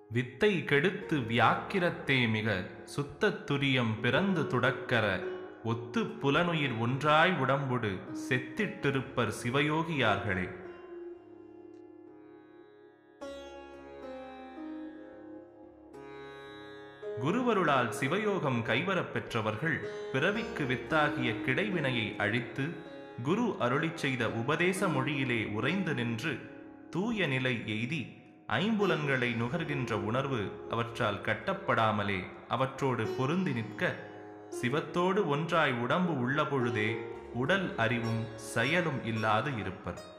வித்தை கெடுத்து வியாக்கிரத்தே மிக சுத்தத் துரியம் பிறந்து துடக்கர ஒத்து புலனுயிர் ஒன்றாய் உடம்புடு செத்திட்டிருப்பர் சிவயோகியார்களே குருவருளால் சிவயோகம் கைவரப் பெற்றவர்கள் பிறவிக்கு வித்தாகிய கிடைவினையை அழித்து குரு அருளிச் செய்த உபதேச மொழியிலே உறைந்து நின்று தூய நிலை எய்தி ஐம்புலன்களை நுகர்கின்ற உணர்வு அவற்றால் கட்டப்படாமலே அவற்றோடு பொருந்தி நிற்க சிவத்தோடு ஒன்றாய் உடம்பு உள்ள பொழுதே உடல் அறிவும் செயலும் இல்லாது இருப்பர்